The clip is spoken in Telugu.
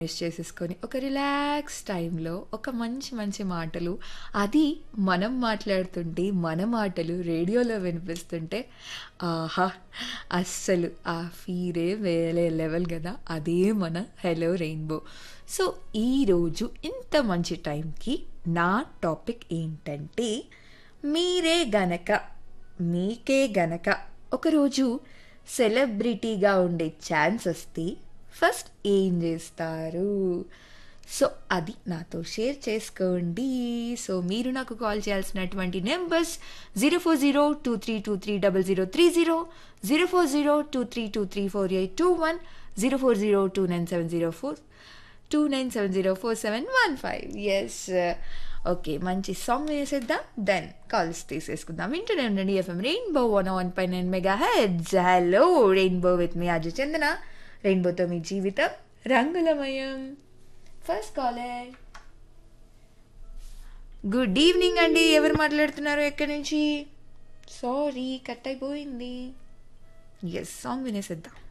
యూస్ చేసేసుకొని ఒక రిలాక్స్ టైంలో ఒక మంచి మంచి మాటలు అది మనం మాట్లాడుతుంటే మన మాటలు రేడియోలో వినిపిస్తుంటే ఆహా అస్సలు ఆ ఫీరే వేరే లెవెల్ కదా అదే మన హెలో రెయిన్బో సో ఈరోజు ఇంత మంచి టైంకి నా టాపిక్ ఏంటంటే మీరే గనక మీకే గనక ఒకరోజు సెలబ్రిటీగా ఉండే ఛాన్స్ వస్తే ఫస్ట్ ఏం చేస్తారు సో అది నాతో షేర్ చేసుకోండి సో మీరు నాకు కాల్ చేయాల్సినటువంటి numbers zero four zero two three two three double zero three zero zero four zero two three two three four eight two one zero four zero two nine seven zero four two nine seven zero four seven one five yes okay మంచి సాంగ్ వేసేద్దాం దెన్ కాల్స్ తీసేసుకుందాం వింటూనే ఉండండి ఎఫ్ఎం రెయిన్బో వన్ వన్ పై nine mega heads hello rainbow with మీ అజయ్ చందన రెయిన్బోతో మీ జీవితం రంగులమయం ఫస్ట్ కాలర్ గుడ్ ఈవినింగ్ అండి ఎవరు మాట్లాడుతున్నారు ఎక్కడి నుంచి సారీ కట్ అయిపోయింది ఎస్ సాంగ్ వినేసేద్దాం